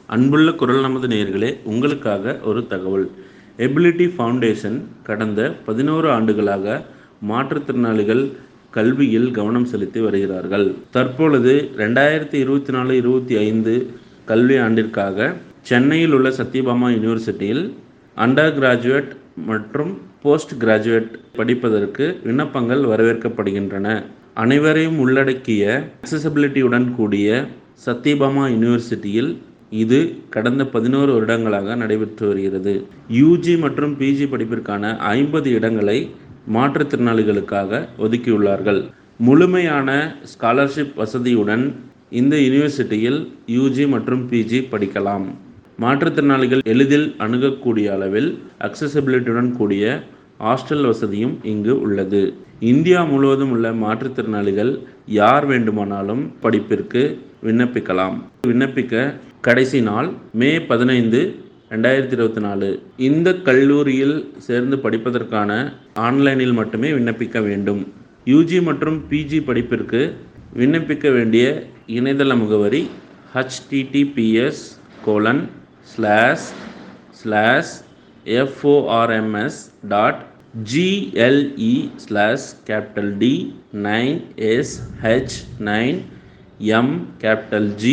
அன்புள்ள குரல் நமது நேயர்களே உங்களுக்காக ஒரு தகவல் எபிலிட்டி ஃபவுண்டேஷன் கடந்த பதினோரு ஆண்டுகளாக மாற்றுத்திறனாளிகள் கல்வியில் கவனம் செலுத்தி வருகிறார்கள் தற்பொழுது ரெண்டாயிரத்தி இருபத்தி நாலு இருபத்தி ஐந்து கல்வி ஆண்டிற்காக சென்னையில் உள்ள சத்யபாமா யூனிவர்சிட்டியில் அண்டர் கிராஜுவேட் மற்றும் போஸ்ட் கிராஜுவேட் படிப்பதற்கு விண்ணப்பங்கள் வரவேற்கப்படுகின்றன அனைவரையும் உள்ளடக்கிய அக்சசபிலிட்டியுடன் கூடிய சத்யபாமா யூனிவர்சிட்டியில் இது கடந்த பதினோரு வருடங்களாக நடைபெற்று வருகிறது யூஜி மற்றும் பிஜி படிப்பிற்கான ஐம்பது இடங்களை மாற்றுத்திறனாளிகளுக்காக ஒதுக்கியுள்ளார்கள் முழுமையான ஸ்காலர்ஷிப் வசதியுடன் இந்த யூனிவர்சிட்டியில் யூஜி மற்றும் பிஜி படிக்கலாம் மாற்றுத்திறனாளிகள் எளிதில் அணுகக்கூடிய அளவில் அக்சசபிலிட்டியுடன் கூடிய ஹாஸ்டல் வசதியும் இங்கு உள்ளது இந்தியா முழுவதும் உள்ள மாற்றுத்திறனாளிகள் யார் வேண்டுமானாலும் படிப்பிற்கு விண்ணப்பிக்கலாம் விண்ணப்பிக்க கடைசி நாள் மே பதினைந்து ரெண்டாயிரத்தி இருபத்தி நாலு இந்த கல்லூரியில் சேர்ந்து படிப்பதற்கான ஆன்லைனில் மட்டுமே விண்ணப்பிக்க வேண்டும் யூஜி மற்றும் பிஜி படிப்பிற்கு விண்ணப்பிக்க வேண்டிய இணையதள முகவரி HTTPS colon slash slash FORMS dot GLE slash capital T nine S H nine M capital G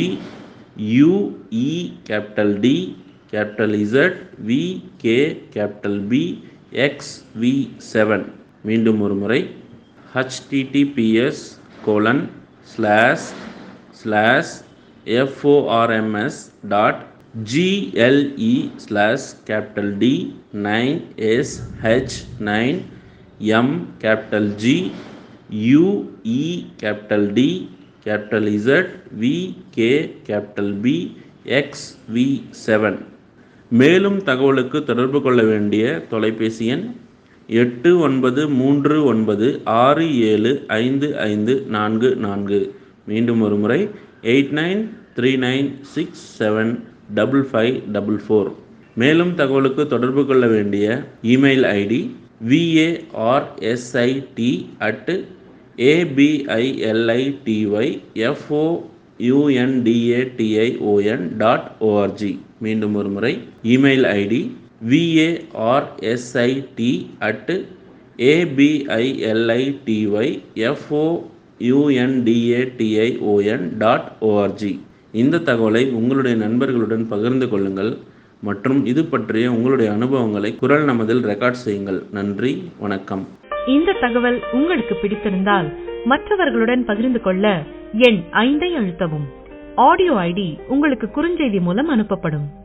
UE capital T capital Z V K capital P X V seven மீண்டும் ஒரு முறை HTTPS colon slash slash FORMS dot GLE slash capital T nine S H nine M capital G UE capital T capital Z V K capital P X V seven மேலும் தகவலுக்கு தொடர்பு கொள்ள வேண்டிய தொலைபேசி எண் எட்டு ஒன்பது மூன்று ஒன்பது ஆறு ஏழு ஐந்து ஐந்து நான்கு நான்கு மீண்டும் ஒரு முறை eight nine three nine six seven double five double four மேலும் தகவலுக்கு தொடர்பு கொள்ள வேண்டிய email ID varsity at ability foundation dot org மீண்டும் ஒரு முறை email ID varsity at ability foundation dot org இந்த தகவலை உங்களுடைய நண்பர்களுடன் பகிர்ந்து கொள்ளுங்கள் மற்றும் இது பற்றிய உங்களுடைய அனுபவங்களை குரல் நமதில் ரெக்கார்ட் செய்யுங்கள் நன்றி வணக்கம் இந்த தகவல் உங்களுக்கு பிடித்திருந்தால் மற்றவர்களுடன் பகிர்ந்து கொள்ள எண் ஐந்தை அழுத்தவும் ஆடியோ ஐடி உங்களுக்கு குறுஞ்செய்தி மூலம் அனுப்பப்படும்